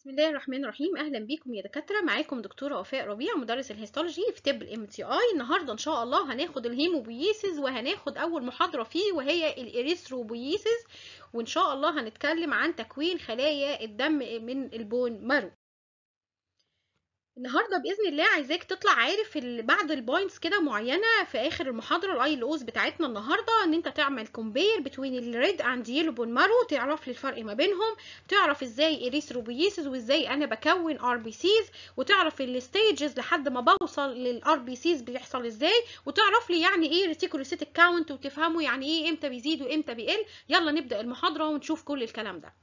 بسم الله الرحمن الرحيم اهلا بيكم يا دكاتره معاكم دكتوره وفاء ربيع مدرس الهيستولوجي في طب الام تي اي النهارده ان شاء الله هناخد الهيموبييسيس وهناخد اول محاضره فيه وهي الاريثروبييسيس وان شاء الله هنتكلم عن تكوين خلايا الدم من البون مارو النهارده باذن الله عايزاك تطلع عارف بعد البوينتس كده معينه في اخر المحاضره الاي ال اوز بتاعتنا النهارده ان انت تعمل كومبير بتوين الريد اند يلو بون مارو تعرف لي الفرق ما بينهم تعرف ازاي اريثروبيسيس وازاي انا بكون ار بي سيز وتعرف الستيجز لحد ما بوصل للار بي سيز بيحصل ازاي وتعرف لي يعني ايه ريتيكولوسيتك كاونت وتفهموا يعني ايه امتى بيزيد وامتى بيقل يلا نبدا المحاضره ونشوف كل الكلام ده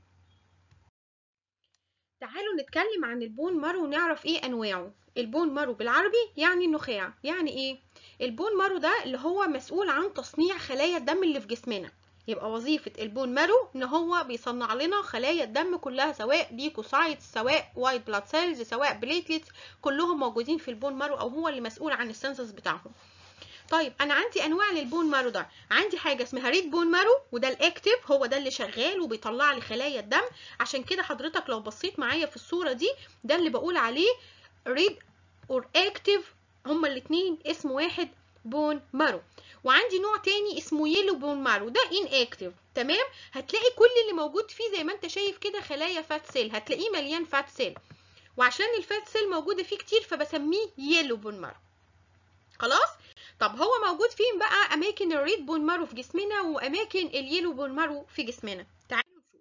تعالوا نتكلم عن البون مارو ونعرف ايه انواعه البون مارو بالعربي يعني النخاع يعني ايه البون مارو ده اللي هو مسؤول عن تصنيع خلايا الدم اللي في جسمنا يبقى وظيفة البون مارو ان هو بيصنع لنا خلايا الدم كلها سواء ليكوسايتس سواء وايت بلاد سيلز سواء بليتلتس كلهم موجودين في البون مارو او هو اللي مسؤول عن السنسس بتاعهم طيب انا عندي انواع للبون مارو ده عندي حاجه اسمها ريد بون مارو وده الاكتف هو ده اللي شغال وبيطلع لي خلايا الدم عشان كده حضرتك لو بصيت معايا في الصوره دي ده اللي بقول عليه ريد اور اكتف هما الاثنين اسم واحد بون مارو وعندي نوع تاني اسمه يلو بون مارو ده ان اكتف تمام هتلاقي كل اللي موجود فيه زي ما انت شايف كده خلايا فات سيل هتلاقيه مليان فات سيل وعشان الفات سيل موجوده فيه كتير فبسميه يلو بون مارو خلاص طب هو موجود فين بقى اماكن الريد بون مارو في جسمنا واماكن اليلو بون مارو في جسمنا تعالوا نشوف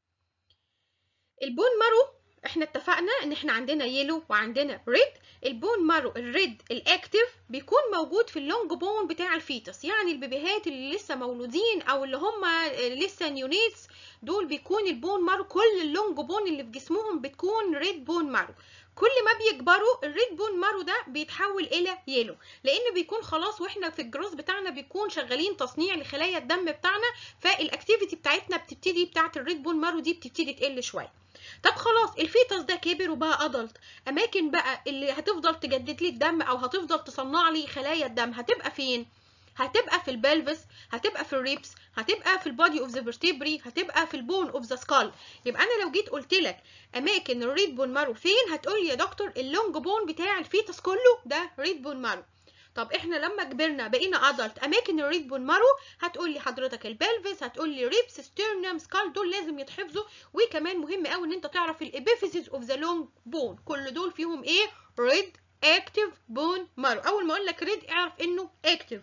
البون مارو احنا اتفقنا ان احنا عندنا يلو وعندنا ريد البون مارو الريد الاكتف بيكون موجود في اللونج بون بتاع الفيتس يعني البيبيهات اللي لسه مولودين او اللي هم لسه نيونيتس دول بيكون البون مارو كل اللونج بون اللي في جسمهم بتكون ريد بون مارو كل ما بيكبروا الريد بون مارو ده بيتحول الى يلو لان بيكون خلاص واحنا في الجروث بتاعنا بيكون شغالين تصنيع لخلايا الدم بتاعنا فالاكتيفيتي بتاعتنا بتبتدي بتاعت الريد بون مارو دي بتبتدي تقل شويه طب خلاص الفيتس ده كبر وبقى ادلت اماكن بقى اللي هتفضل تجدد لي الدم او هتفضل تصنع لي خلايا الدم هتبقى فين هتبقى في البلفس هتبقى في الريبس هتبقى في البادي اوف ذا فيرتيبري هتبقى في البون اوف ذا سكال يبقى انا لو جيت قلت لك اماكن الريد بون مارو فين هتقول لي يا دكتور اللونج بون بتاع الفيتس كله ده ريد بون مارو طب احنا لما كبرنا بقينا ادلت اماكن الريد بون مارو هتقول لي حضرتك البلفس هتقول لي ريبس ستيرنم سكال دول لازم يتحفظوا وكمان مهم قوي ان انت تعرف الابيفيسيس اوف ذا لونج بون كل دول فيهم ايه ريد اكتف بون مارو اول ما اقول لك ريد اعرف انه اكتف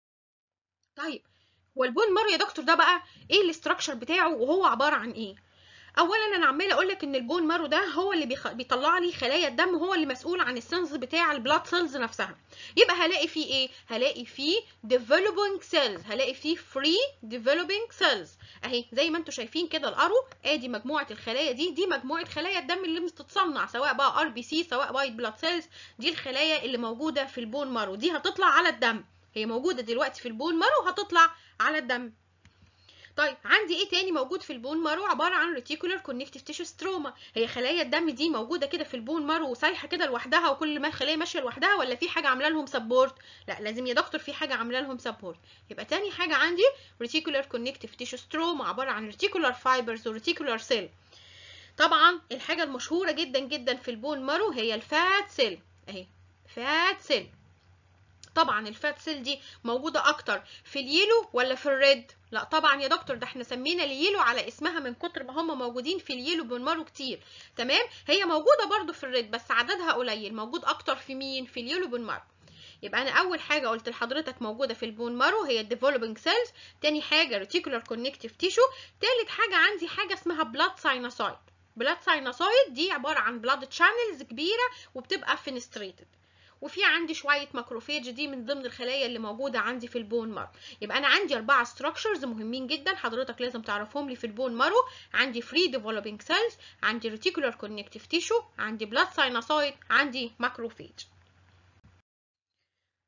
طيب هو البون مارو يا دكتور ده بقى ايه الاستراكشر بتاعه وهو عباره عن ايه اولا انا عماله اقول لك ان البون مارو ده هو اللي بيخ... بيطلع لي خلايا الدم هو اللي مسؤول عن السنس بتاع البلاد سيلز نفسها يبقى هلاقي فيه ايه هلاقي فيه developing cells هلاقي فيه free developing cells اهي زي ما انتم شايفين كده الارو ادي مجموعه الخلايا دي دي مجموعه خلايا الدم اللي بتتصنع سواء بقى ار بي سي سواء وايت بلاد سيلز دي الخلايا اللي موجوده في البون مارو دي هتطلع على الدم هي موجوده دلوقتي في البون مارو هتطلع على الدم طيب عندي ايه تاني موجود في البون مارو عباره عن ريتيكولار كونكتيف تيشو ستروما هي خلايا الدم دي موجوده كده في البون مارو وسايحه كده لوحدها وكل ما الخلايا ماشيه لوحدها ولا في حاجه عامله لهم سبورت لا لازم يا دكتور في حاجه عامله لهم سبورت يبقى تاني حاجه عندي ريتيكولار كونكتيف تيشو ستروما عباره عن ريتيكولار فايبرز وريتيكولار سيل طبعا الحاجه المشهوره جدا جدا في البون مارو هي الفات سيل اهي فات سيل طبعا الفات سيل دي موجوده اكتر في اليلو ولا في الريد لا طبعا يا دكتور ده احنا سمينا اليلو على اسمها من كتر ما هم موجودين في اليلو بون مارو كتير تمام هي موجوده برضو في الريد بس عددها قليل موجود اكتر في مين في اليلو بون مارو يبقى انا اول حاجه قلت لحضرتك موجوده في البون مارو هي الديفلوبينج سيلز تاني حاجه ريتيكولار كونكتيف تيشو تالت حاجه عندي حاجه اسمها بلاد ساينوسايد بلاد ساينوسايد دي عباره عن بلاد تشانلز كبيره وبتبقى فينستريتد وفي عندي شويه ماكروفيج دي من ضمن الخلايا اللي موجوده عندي في البون مارو يبقى انا عندي اربعه ستراكشرز مهمين جدا حضرتك لازم تعرفهم لي في البون مارو عندي فري ديفلوبينج سيلز عندي ريتيكولار كونكتيف تيشو عندي بلاد ساينوسايد عندي ماكروفيج طيب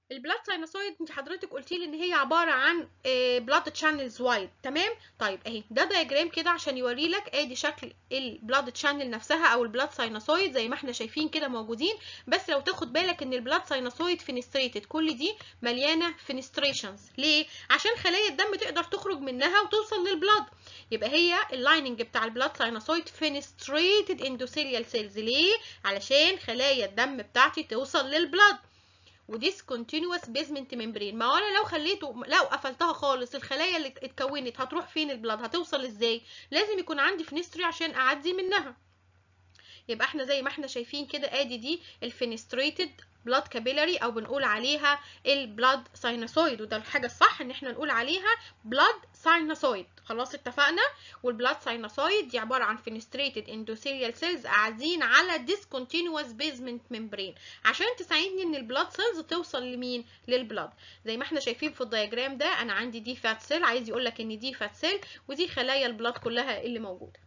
البلاد ساينوسويد انت حضرتك قلتي لي ان هي عباره عن بلاد تشانلز وايد تمام طيب اهي ده دايجرام كده عشان يوري لك ادي شكل البلاد تشانل نفسها او البلاد ساينوسويد زي ما احنا شايفين كده موجودين بس لو تاخد بالك ان البلاد ساينوسويد فينستريتد كل دي مليانه فينستريشنز ليه عشان خلايا الدم تقدر تخرج منها وتوصل للبلاد يبقى هي اللايننج بتاع البلاد ساينوسويد فينستريتد اندوثيليال سيلز ليه علشان خلايا الدم بتاعتي توصل للبلاد وديسكونتينوس بيزمنت ممبرين ما هو انا لو خليته لو قفلتها خالص الخلايا اللي اتكونت هتروح فين البلاد هتوصل ازاي لازم يكون عندي فينستري عشان اعدي منها يبقى احنا زي ما احنا شايفين كده ادي دي الفينستريتد بلاد كابيلاري او بنقول عليها البلاد ساينوسويد وده الحاجه الصح ان احنا نقول عليها بلاد ساينوسويد خلاص اتفقنا والبلاد ساينوسويد دي عباره عن فينستريتد اندوثيليال سيلز قاعدين على ديسكونتينوس بيزمنت ممبرين عشان تساعدني ان البلاد سيلز توصل لمين للبلاد زي ما احنا شايفين في الدياجرام ده انا عندي دي فات سيل عايز يقول لك ان دي فات سيل ودي خلايا البلاد كلها اللي موجوده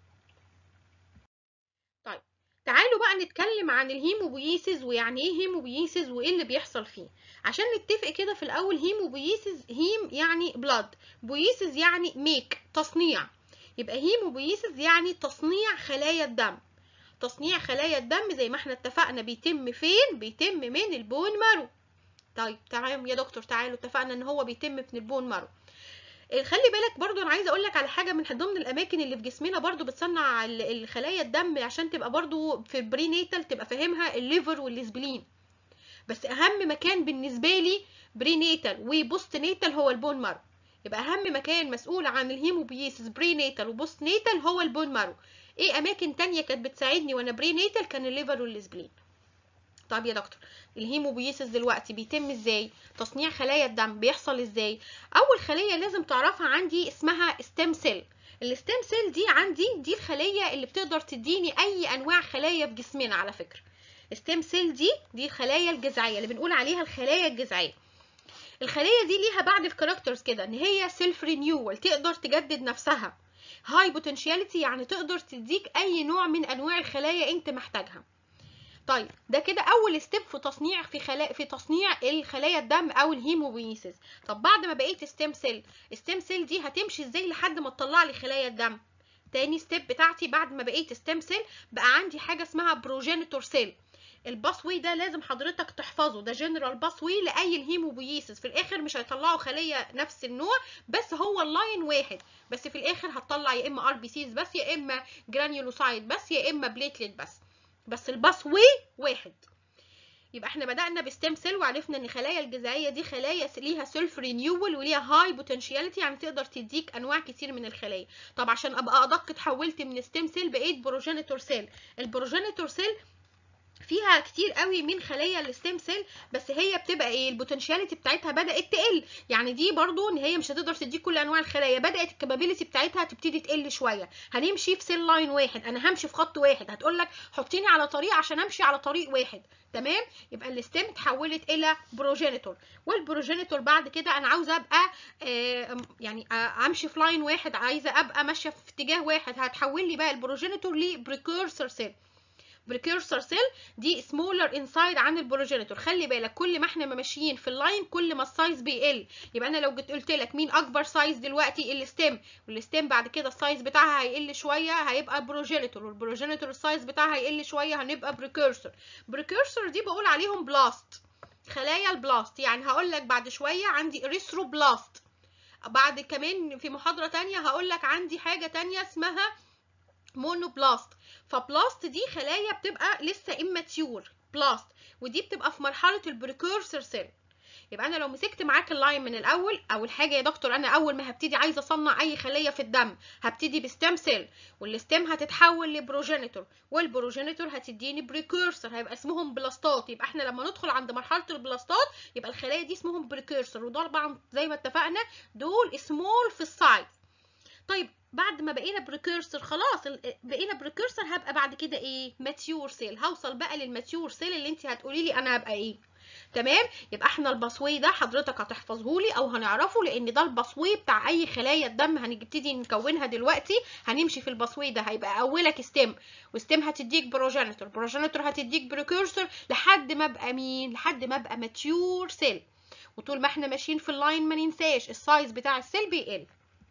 طيب تعالوا بقى نتكلم عن الهيموبييسيس ويعني ايه هيموبييسيس وايه اللي بيحصل فيه عشان نتفق كده في الاول هيموبييسيس هيم يعني بلاد بويسيس يعني ميك تصنيع يبقى هيموبييسيس يعني تصنيع خلايا الدم تصنيع خلايا الدم زي ما احنا اتفقنا بيتم فين بيتم من البون مارو طيب تمام يا دكتور تعالوا اتفقنا ان هو بيتم من البون مارو خلي بالك برضو انا عايزه اقول لك على حاجه من ضمن الاماكن اللي في جسمنا برضو بتصنع الخلايا الدم عشان تبقى برضو في البرينيتال تبقى فاهمها الليفر والسبلين بس اهم مكان بالنسبه لي برينيتال وبوست نيتال هو البون مارو يبقى اهم مكان مسؤول عن الهيموبييسيس برينيتال وبوست نيتال هو البون مارو ايه اماكن تانية كانت بتساعدني وانا برينيتال كان الليفر والسبلين طب يا دكتور الهيموبييسيس دلوقتي بيتم ازاي تصنيع خلايا الدم بيحصل ازاي اول خليه لازم تعرفها عندي اسمها ستيم سيل الستيم سيل دي عندي دي الخليه اللي بتقدر تديني اي انواع خلايا في جسمنا على فكره ستيم سيل دي دي الخلايا الجذعيه اللي بنقول عليها الخلايا الجذعيه الخليه دي ليها بعض الكاركترز كده ان هي سيلف رينيوال تقدر تجدد نفسها هاي بوتنشاليتي يعني تقدر تديك اي نوع من انواع الخلايا انت محتاجها طيب ده كده اول ستيب في تصنيع في خلايا في تصنيع الخلايا الدم او الهيموبييسيس طب بعد ما بقيت ستيم سيل ستيم سيل دي هتمشي ازاي لحد ما تطلع لي خلايا الدم تاني ستيب بتاعتي بعد ما بقيت ستيم سيل بقى عندي حاجه اسمها بروجينيتور سيل الباسوي ده لازم حضرتك تحفظه ده جنرال باسوي لاي الهيموبييسيس في الاخر مش هيطلعوا خليه نفس النوع بس هو اللاين واحد بس في الاخر هتطلع يا اما ار بي سيز بس يا اما جرانيولوسايد بس يا اما بليتلت بس بس الباسوي واحد يبقى احنا بدأنا بستيم سيل وعرفنا ان خلايا الجذعية دي خلايا ليها سيلف رينيوال وليها هاي بوتنشاليتي يعني تقدر تديك انواع كتير من الخلايا طب عشان ابقى ادق اتحولت من ستيم سيل بقيت بروجينيتور سيل البروجينيتور سيل فيها كتير قوي من خلايا الستيم سيل بس هي بتبقى ايه البوتنشاليتي بتاعتها بدات تقل يعني دي برضو ان هي مش هتقدر تديك كل انواع الخلايا بدات الكابابيلتي بتاعتها تبتدي تقل شويه هنمشي في سيل لاين واحد انا همشي في خط واحد هتقول لك حطيني على طريق عشان امشي على طريق واحد تمام يبقى الستيم اتحولت الى بروجينيتور والبروجينيتور بعد كده انا عاوزه ابقى آه يعني آه امشي في لاين واحد عايزه ابقى ماشيه في اتجاه واحد هتحول لي بقى البروجينيتور لبريكورسور سيل بريكورسور سيل دي سمولر انسايد عن البروجينيتور خلي بالك كل ما احنا ماشيين في اللاين كل ما السايز بيقل يبقى انا لو جيت قلت لك مين اكبر سايز دلوقتي الستيم والستيم بعد كده السايز بتاعها هيقل شويه هيبقى بروجينيتور والبروجينيتور السايز بتاعها هيقل شويه هنبقى بريكورسور بريكورسور دي بقول عليهم بلاست خلايا البلاست يعني هقول لك بعد شويه عندي اريثرو بلاست بعد كمان في محاضره تانية هقول لك عندي حاجه تانية اسمها مونوبلاست فبلاست دي خلايا بتبقى لسه اماتيور بلاست ودي بتبقى في مرحله البريكورسور سيل يبقى انا لو مسكت معاك اللاين من الاول اول حاجه يا دكتور انا اول ما هبتدي عايزه اصنع اي خليه في الدم هبتدي بستيم سيل والستيم هتتحول لبروجينيتور والبروجينيتور هتديني بريكورسور هيبقى اسمهم بلاستات يبقى احنا لما ندخل عند مرحله البلاستات يبقى الخلايا دي اسمهم بريكورسور ودول طبعا زي ما اتفقنا دول سمول في السايز طيب بعد ما بقينا بريكورسور خلاص بقينا بريكورسور هبقى بعد كده ايه ماتيور سيل هوصل بقى للماتيور سيل اللي انت هتقولي لي انا هبقى ايه تمام يبقى احنا البصوي ده حضرتك هتحفظه لي او هنعرفه لان ده البصوي بتاع اي خلايا الدم هنبتدي نكونها دلوقتي هنمشي في البصوي ده هيبقى اولك ستيم وستيم هتديك بروجينيتور بروجينيتور هتديك بريكورسور لحد ما ابقى مين لحد ما ابقى ماتيور سيل وطول ما احنا ماشيين في اللاين ما ننساش السايز بتاع السيل بيقل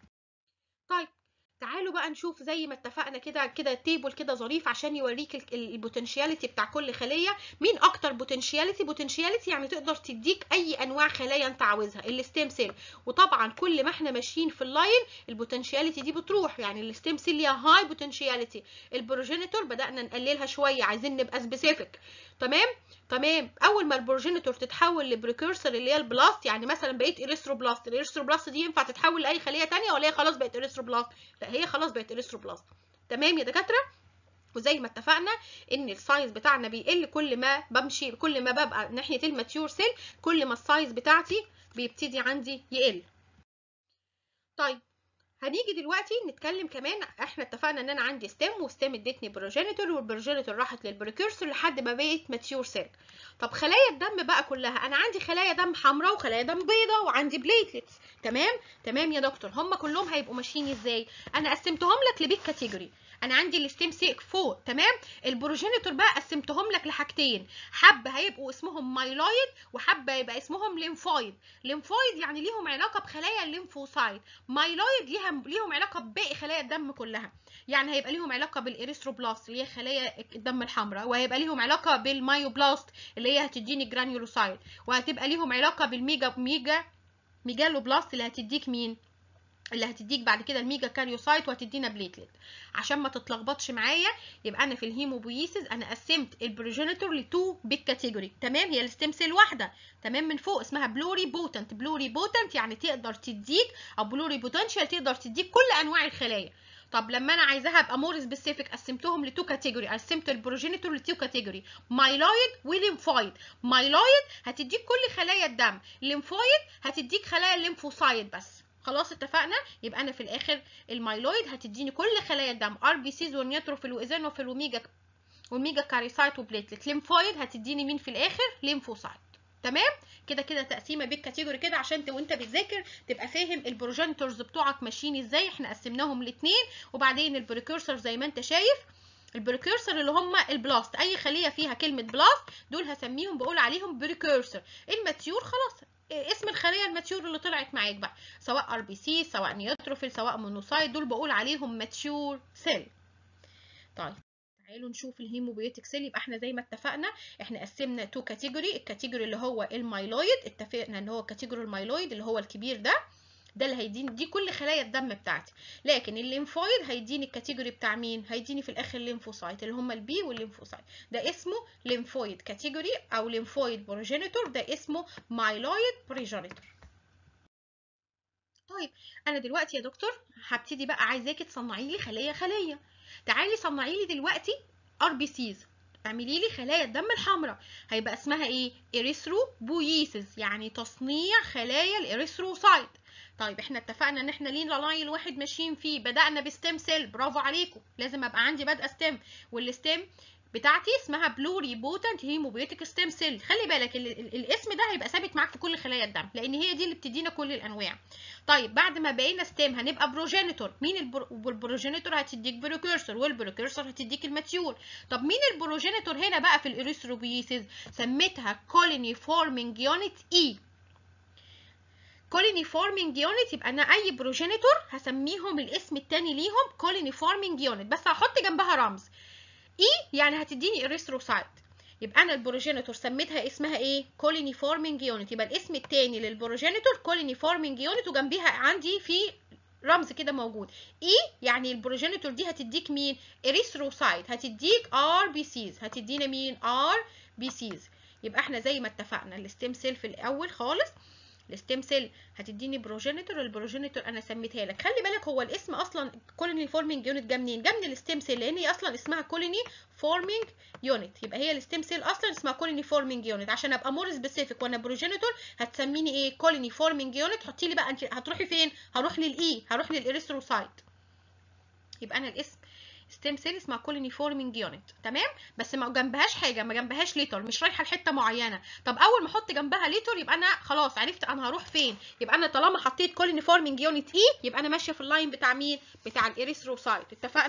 طيب تعالوا بقى نشوف زي ما اتفقنا كده كده تيبل كده ظريف عشان يوريك البوتنشياليتي بتاع كل خليه مين اكتر بوتنشياليتي بوتنشياليتي يعني تقدر تديك اي انواع خلايا انت عاوزها الستيم سيل وطبعا كل ما احنا ماشيين في اللاين البوتنشياليتي دي بتروح يعني الستيم سيل ليها هاي بوتنشياليتي البروجينيتور بدانا نقللها شويه عايزين نبقى سبيسيفيك تمام تمام اول ما البروجينيتور تتحول لبريكورسور اللي هي البلاست يعني مثلا بقيت اريثروبلاست الاريثروبلاست دي ينفع تتحول لاي خليه ثانيه ولا هي خلاص بقت اريثروبلاست لا هي خلاص بقت اريثروبلاست تمام يا دكاتره وزي ما اتفقنا ان السايز بتاعنا بيقل كل ما بمشي كل ما ببقى ناحيه الماتيور سيل كل ما السايز بتاعتي بيبتدي عندي يقل طيب هنيجي دلوقتي نتكلم كمان احنا اتفقنا ان انا عندي ستيم وستيم ادتني بروجينيتور والبروجينيتور راحت للبريكورسور لحد ما بقيت ماتيور سيل طب خلايا الدم بقى كلها انا عندي خلايا دم حمراء وخلايا دم بيضاء وعندي بليتلتس تمام تمام يا دكتور هم كلهم هيبقوا ماشيين ازاي انا قسمتهم لك لبيك كاتيجوري انا عندي الستيم سيك فوق تمام البروجينيتور بقى قسمتهم لك لحاجتين حبه هيبقوا اسمهم مايلويد وحبه يبقى اسمهم ليمفويد ليمفويد يعني ليهم علاقه بخلايا الليمفوسايت مايلويد ليها ليهم علاقه بباقي خلايا الدم كلها يعني هيبقى ليهم علاقه بالاريثروبلاست اللي هي خلايا الدم الحمراء وهيبقى ليهم علاقه بالمايوبلاست اللي هي هتديني جرانيولوسايت وهتبقى ليهم علاقه بالميجا ميجا ميجالوبلاست اللي هتديك مين اللي هتديك بعد كده الميجا كاريوسايت وهتدينا بليتلت عشان ما تتلخبطش معايا يبقى انا في الهيموبويسيس انا قسمت البروجينيتور لتو بيج كاتيجوري تمام هي الستيم سيل واحده تمام من فوق اسمها بلوري بوتنت بلوري بوتنت يعني تقدر تديك او بلوري بوتنشال تقدر تديك كل انواع الخلايا طب لما انا عايزاها ابقى مور سبيسيفيك قسمتهم لتو كاتيجوري قسمت البروجينيتور لتو كاتيجوري مايلويد وليمفويد مايلويد هتديك كل خلايا الدم ليمفويد هتديك خلايا الليمفوسايت بس خلاص اتفقنا يبقى انا في الاخر المايلويد هتديني كل خلايا الدم ار بي سيز والنيوتروفيل وايزينوفيل وميجا وميجا كاريسايت وبليتلت ليمفويد هتديني مين في الاخر ليمفوسايت تمام كده كده تقسيمه بالكاتيجوري كده عشان انت وانت بتذاكر تبقى فاهم البروجينيتورز بتوعك ماشيين ازاي احنا قسمناهم لاثنين وبعدين البريكورسور زي ما انت شايف البريكورسور اللي هم البلاست اي خليه فيها كلمه بلاست دول هسميهم بقول عليهم بريكورسور الماتيور خلاص اسم الخليه الماتيور اللي طلعت معاك بقى سواء ار بي سي سواء نيوتروفيل سواء مونوسايت دول بقول عليهم ماتيور سيل طيب تعالوا نشوف الهيموبيوتيك سيل يبقى احنا زي ما اتفقنا احنا قسمنا تو كاتيجوري الكاتيجوري اللي هو المايلويد اتفقنا ان هو كاتيجوري المايلويد اللي هو الكبير ده ده اللي هيديني دي كل خلايا الدم بتاعتي لكن الليمفويد هيديني الكاتيجوري بتاع مين هيديني في الاخر الليمفوسايت اللي هم البي والليمفوسايت ده اسمه ليمفويد كاتيجوري او ليمفويد بروجينيتور ده اسمه مايلويد بروجينيتور طيب انا دلوقتي يا دكتور هبتدي بقى عايزاكي تصنعي لي خليه خليه تعالي صنعي لي دلوقتي ار بي سيز اعملي لي خلايا الدم الحمراء هيبقى اسمها ايه اريثروبويسيس يعني تصنيع خلايا الاريثروسايت طيب احنا اتفقنا ان احنا لينا لاين واحد ماشيين فيه بدأنا بستيم سيل برافو عليكم لازم ابقى عندي بادئه ستيم والستيم بتاعتي اسمها بلوري بوتنت هيموبيوتيك ستيم سيل خلي بالك ال ال الاسم ده هيبقى ثابت معاك في كل خلايا الدم لان هي دي اللي بتدينا كل الانواع طيب بعد ما بقينا ستيم هنبقى بروجينيتور مين البر... والبروجينيتور هتديك بريكورسور والبريكورسور هتديك الماتيور طب مين البروجينيتور هنا بقى في الاريثروبيسيس سميتها كولوني فورمينج يونت اي كولوني فورمينج يونت يبقى انا اي بروجينيتور هسميهم الاسم التاني ليهم كولوني فورمينج يونت بس هحط جنبها رمز اي يعني هتديني اريثروسايت يبقى انا البروجينيتور سميتها اسمها ايه كولوني فورمينج يونت يبقى الاسم التاني للبروجينيتور كولوني فورمينج يونت وجنبيها عندي في رمز كده موجود اي يعني البروجينيتور دي هتديك مين اريثروسايت هتديك ار بي سيز هتدينا مين ار بي سيز يبقى احنا زي ما اتفقنا الستيم سيل في الاول خالص الستيم سيل هتديني بروجينيتور البروجينيتور انا سميتها لك خلي بالك هو الاسم اصلا كولوني فورمينج يونت جه منين جه من الستيم سيل لان هي اصلا اسمها كولوني فورمينج يونت يبقى هي الستيم سيل اصلا اسمها كولوني فورمينج يونت عشان ابقى مور سبيسيفيك وانا بروجينيتور هتسميني ايه كولوني فورمينج يونت حطي لي بقى انت هتروحي فين هروح للاي هروح للاريثروسايت يبقى انا الاسم ستيم سيل اسمها كولوني فورمينج يونت تمام بس ما جنبهاش حاجه ما جنبهاش ليتر مش رايحه لحته معينه طب اول ما احط جنبها ليتر يبقى انا خلاص عرفت انا هروح فين يبقى انا طالما حطيت كولوني فورمينج يونت اي يبقى انا ماشيه في اللاين بتاع مين بتاع الاريثروسايت اتفقنا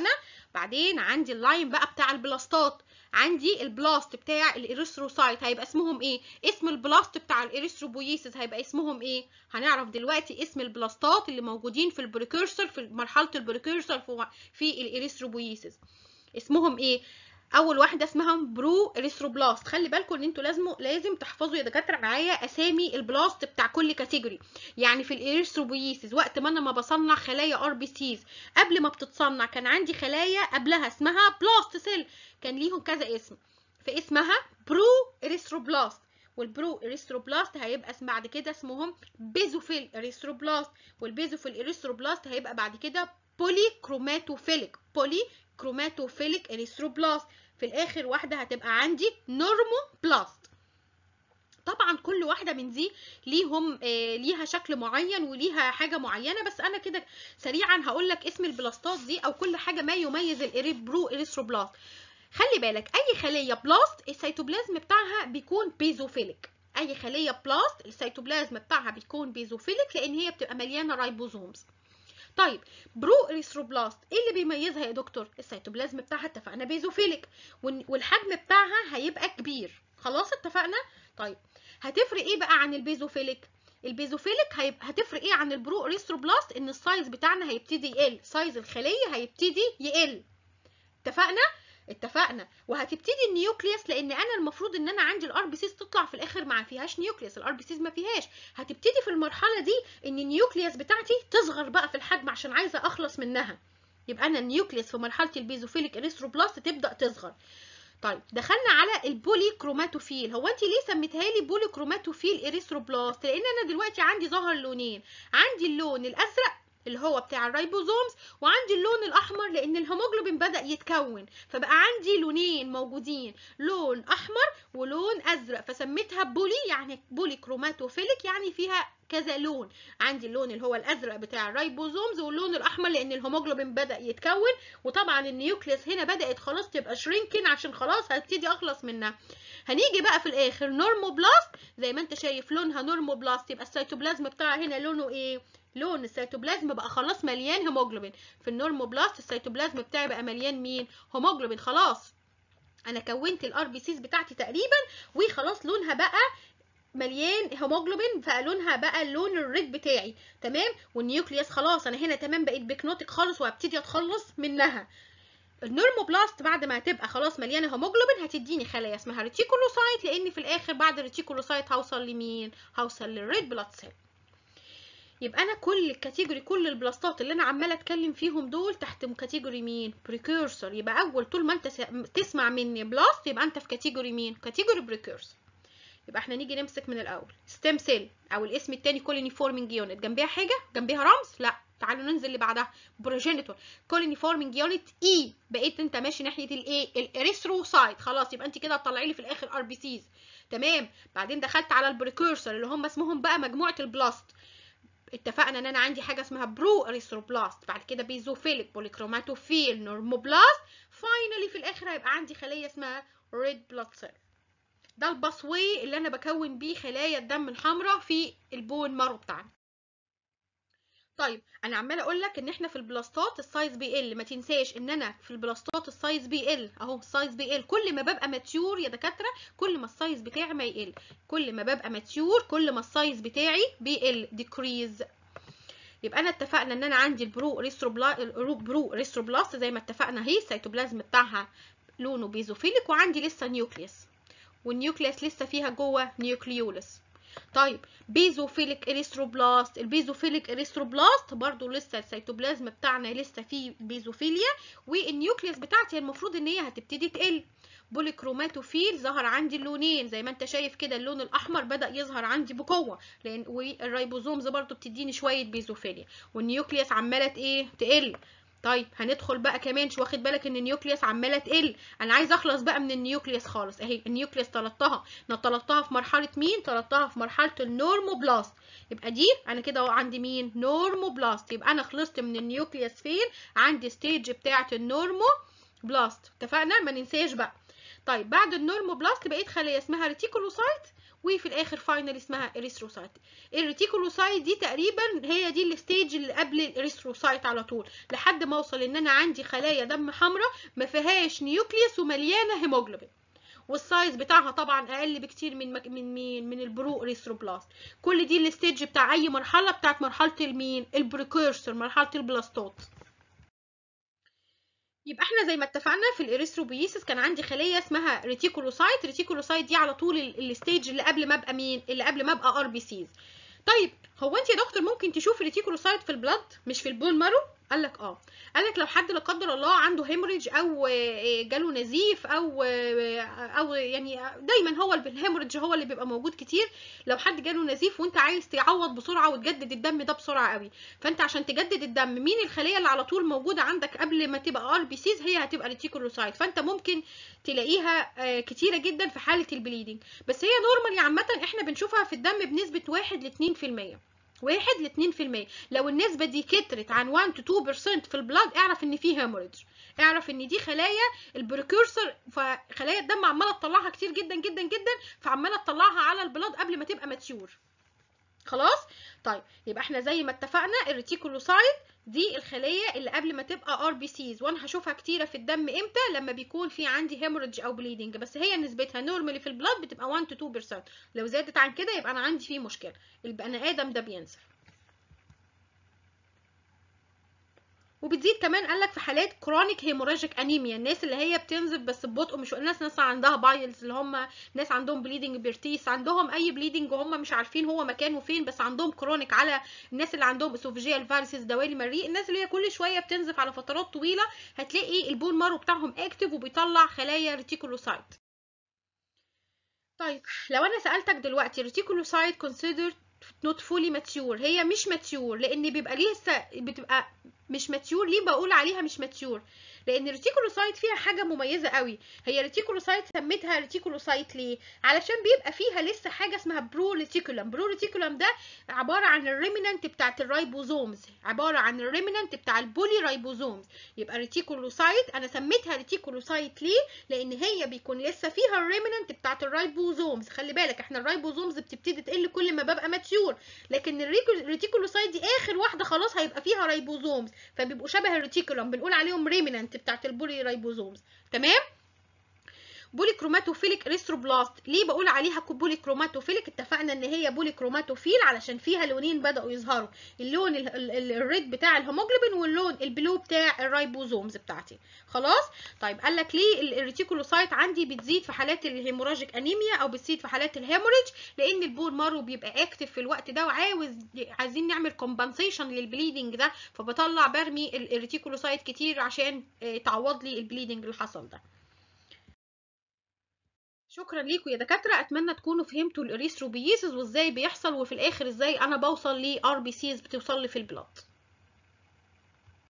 بعدين عندي اللاين بقى بتاع البلاستات عندي البلاست بتاع الاريثروسايت هيبقى اسمهم ايه اسم البلاست بتاع الاريثروبويسيس هيبقى اسمهم ايه هنعرف دلوقتي اسم البلاستات اللي موجودين في البريكورسور في مرحله البريكورسور في الاريثروبويسيس اسمهم ايه اول واحده اسمها برو اريثروبلاست خلي بالكم ان انتوا لازم لازم تحفظوا يا دكاتره معايا اسامي البلاست بتاع كل كاتيجوري يعني في الاريثروبويسيس وقت ما انا ما بصنع خلايا ار بي سيز قبل ما بتتصنع كان عندي خلايا قبلها اسمها بلاست سيل كان ليهم كذا اسم فاسمها برو اريثروبلاست والبرو اريثروبلاست هيبقى اسم بعد كده اسمهم بيزوفيل اريثروبلاست والبيزوفيل اريثروبلاست هيبقى بعد كده بولي كروماتوفيليك بولي كروماتوفيليك اريثروبلاست في الاخر واحده هتبقى عندي نورموبلاست طبعا كل واحده من دي ليهم آه ليها شكل معين وليها حاجه معينه بس انا كده سريعا هقول لك اسم البلاستات دي او كل حاجه ما يميز البرو اريثروبلاست خلي بالك اي خليه بلاست السيتوبلازم بتاعها بيكون بيزوفيليك اي خليه بلاست السيتوبلازم بتاعها بيكون بيزوفيليك لان هي بتبقى مليانه رايبوزومز طيب برو اريثروبلاست ايه اللي بيميزها يا دكتور السيتوبلازم بتاعها اتفقنا بيزوفيليك والحجم بتاعها هيبقى كبير خلاص اتفقنا طيب هتفرق ايه بقى عن البيزوفيليك البيزوفيليك هيبقى هتفرق ايه عن البرو اريثروبلاست ان السايز بتاعنا هيبتدي يقل سايز الخليه هيبتدي يقل اتفقنا اتفقنا وهتبتدي النيوكليوس لان انا المفروض ان انا عندي الار بي سيز تطلع في الاخر ما فيهاش نيوكليوس الار بي سيز ما فيهاش هتبتدي في المرحله دي ان النيوكليوس بتاعتي تصغر بقى في الحجم عشان عايزه اخلص منها يبقى انا النيوكليوس في مرحله البيزوفيليك اريثروبلاست تبدا تصغر طيب دخلنا على البولي كروماتوفيل هو انت ليه سميتها لي بولي كروماتوفيل اريثروبلاست لان انا دلوقتي عندي ظهر لونين عندي اللون الازرق اللي هو بتاع الرايبوزومز وعندي اللون الاحمر لان الهيموجلوبين بدا يتكون فبقى عندي لونين موجودين لون احمر ولون ازرق فسميتها بولي يعني بولي كروماتوفيليك يعني فيها كذا لون عندي اللون اللي هو الازرق بتاع الرايبوزومز واللون الاحمر لان الهيموجلوبين بدا يتكون وطبعا النيوكليوس هنا بدات خلاص تبقى شرينكن عشان خلاص هبتدي اخلص منها هنيجي بقى في الاخر نورموبلاست زي ما انت شايف لونها نورموبلاست يبقى السيتوبلازم بتاعها هنا لونه ايه لون السيتوبلازم بقى خلاص مليان هيموجلوبين في النورموبلاست السيتوبلازم بتاعي بقى مليان مين هيموجلوبين خلاص انا كونت الار بي سيز بتاعتي تقريبا وخلاص لونها بقى مليان هيموجلوبين فلونها بقى اللون الريد بتاعي تمام والنيوكليوس خلاص انا هنا تمام بقيت بيكنوتيك خالص وهبتدي اتخلص منها النورموبلاست بعد ما هتبقى خلاص مليانه هيموجلوبين هتديني خلايا اسمها ريتيكولوسايت لان في الاخر بعد الريتيكولوسايت هوصل لمين هوصل للريد بلاد سيل يبقى انا كل الكاتيجوري كل البلاستات اللي انا عماله اتكلم فيهم دول تحت كاتيجوري مين بريكورسور يبقى اول طول ما انت تسمع مني بلاست يبقى انت في كاتيجوري مين كاتيجوري بريكورسور يبقى احنا نيجي نمسك من الاول ستيم سيل او الاسم التاني كولوني فورمينج يونت جنبيها حاجه جنبيها رمز لا تعالوا ننزل اللي بعدها بروجينيتور كولوني فورمينج يونت اي بقيت انت ماشي ناحيه الايه الاريثروسايت خلاص يبقى انت كده هتطلعي لي في الاخر ار بي سيز تمام بعدين دخلت على البريكورسور اللي هم اسمهم بقى مجموعه البلاست اتفقنا ان انا عندي حاجه اسمها برو اريثروبلاست بعد كده بيزوفيليك بوليكروماتوفيل نورموبلاست فاينلي في الاخر هيبقى عندي خليه اسمها ريد بلاد سيل ده الباسوي اللي انا بكون بيه خلايا الدم الحمراء في البون مارو بتاعنا طيب انا عماله اقول لك ان احنا في البلاستات السايز بيقل ما تنساش ان انا في البلاستات السايز بيقل اهو السايز بيقل كل ما ببقى ماتيور يا دكاتره كل ما السايز بتاعي ما يقل كل ما ببقى ماتيور كل ما السايز بتاعي بيقل ديكريز يبقى انا اتفقنا ان انا عندي البرو ريستروبلا برو ريستروبلاست زي ما اتفقنا اهي السيتوبلازم بتاعها لونه بيزوفيليك وعندي لسه نيوكليوس والنيوكليوس لسه فيها جوه نيوكليولس طيب بيزوفيليك اريثروبلاست البيزوفيليك اريثروبلاست برضو لسه السيتوبلازم بتاعنا لسه فيه بيزوفيليا والنيوكليوس بتاعتي المفروض ان هي هتبتدي تقل بوليكروماتوفيل ظهر عندي اللونين زي ما انت شايف كده اللون الاحمر بدا يظهر عندي بقوه لان والريبوزومز برضو بتديني شويه بيزوفيليا والنيوكليوس عماله ايه تقل طيب هندخل بقى كمان شو واخد بالك ان النيوكليوس عماله تقل انا عايز اخلص بقى من النيوكليوس خالص اهي النيوكليوس طلعتها انا طلعتها في مرحله مين طلعتها في مرحله النورموبلاست يبقى دي انا كده اهو عندي مين نورموبلاست يبقى انا خلصت من النيوكليوس فين عندي ستيج بتاعه النورموبلاست اتفقنا ما ننساش بقى طيب بعد النورموبلاست بقيت خليه اسمها ريتيكولوسايت وفي الاخر فاينل اسمها اريثروسايت الريتيكولوسايت دي تقريبا هي دي الستيج اللي قبل الاريثروسايت على طول لحد ما اوصل ان انا عندي خلايا دم حمراء ما فيهاش نيوكليوس ومليانه هيموجلوبين والسايز بتاعها طبعا اقل بكتير من مك... من مين من البرو اريثروبلاست كل دي الستيج بتاع اي مرحله بتاعت مرحله المين البريكورسور مرحله البلاستات يبقى احنا زي ما اتفقنا في الاريثروبيسيس كان عندي خليه اسمها ريتيكولوسايت ريتيكولوسايت دي على طول الستيج اللي قبل ما ابقى مين اللي قبل ما ابقى ار بي سيز طيب هو انت يا دكتور ممكن تشوفي ريتيكولوسايت في البلد مش في البون مارو قال لك اه قال لك لو حد لا قدر الله عنده هيموريج او جاله نزيف او او يعني دايما هو الهيموريج هو اللي بيبقى موجود كتير لو حد جاله نزيف وانت عايز تعوض بسرعه وتجدد الدم ده بسرعه قوي فانت عشان تجدد الدم مين الخليه اللي على طول موجوده عندك قبل ما تبقى ار بي سيز هي هتبقى ريتيكولوسايت فانت ممكن تلاقيها كتيره جدا في حاله البليدنج بس هي نورمالي عامه احنا بنشوفها في الدم بنسبه 1 ل 2% واحد لاتنين في المية لو النسبة دي كترت عن 1 to 2% في البلاد اعرف ان في هيموريدج اعرف ان دي خلايا البريكورسور فخلايا الدم عمالة تطلعها كتير جدا جدا جدا فعمالة تطلعها على البلاد قبل ما تبقى ماتيور خلاص طيب يبقى احنا زي ما اتفقنا الريتيكولوسايت دي الخليه اللي قبل ما تبقى ار بي سيز وانا هشوفها كتيره في الدم امتى لما بيكون في عندي هيموريدج او بليدنج بس هي نسبتها نورمالي في البلاد بتبقى 1 to 2% لو زادت عن كده يبقى انا عندي فيه مشكله البني ادم ده بينزف وبتزيد كمان قال لك في حالات كرونيك هيموراجيك انيميا الناس اللي هي بتنزف بس ببطء مش الناس ناس عندها بايلز اللي هم ناس عندهم بليدنج بيرتيس عندهم اي بليدنج وهم مش عارفين هو مكانه فين بس عندهم كرونيك على الناس اللي عندهم اسوفيجيال فارسيس دوالي مريء الناس اللي هي كل شويه بتنزف على فترات طويله هتلاقي البون مارو بتاعهم اكتف وبيطلع خلايا ريتيكولوسايت طيب لو انا سالتك دلوقتي ريتيكولوسايت كونسيدرد نوت فولي ماتيور هي مش ماتيور لان بيبقى لسه بتبقى مش ماتيور ليه بقول عليها مش ماتيور لان الريتيكولوسايت فيها حاجه مميزه قوي هي ريتيكولوسايت سميتها ريتيكولوسايت ليه علشان بيبقى فيها لسه حاجه اسمها برو ريتيكولم برو ريتيكولم ده عباره عن الريمننت بتاعت الرايبوزومز عباره عن الريمننت بتاع البولي رايبوزومز يبقى ريتيكولوسايت انا سميتها ريتيكولوسايت ليه لان هي بيكون لسه فيها الريمننت بتاعت الرايبوزومز خلي بالك احنا الرايبوزومز بتبتدي تقل كل ما ببقى ماتيور لكن الريتيكولوسايت دي اخر واحده خلاص هيبقى فيها رايبوزومز فبيبقوا شبه الريتيكولم بنقول عليهم ريمننت بتاعت البولي رايبوزومز تمام بولي كروماتوفيليك ريستروبلاست ليه بقول عليها بولي كروماتوفيليك اتفقنا ان هي بولي كروماتوفيل علشان فيها لونين بداوا يظهروا اللون الريد بتاع الهيموجلوبين واللون البلو بتاع الرايبوزومز بتاعتي خلاص طيب قال لك ليه الريتيكولوسايت عندي بتزيد في حالات الهيموراجيك انيميا او بتزيد في حالات الهيموريج لان البون مارو بيبقى اكتف في الوقت ده وعاوز عايزين نعمل كومبنسيشن للبليدنج ده فبطلع برمي الريتيكولوسايت كتير عشان تعوض لي البليدنج اللي حصل ده شكرا ليكم يا دكاتره اتمنى تكونوا فهمتوا الاريثروبيسيس وازاي بيحصل وفي الاخر ازاي انا بوصل ل ار بي سيز بتوصل لي في البلاد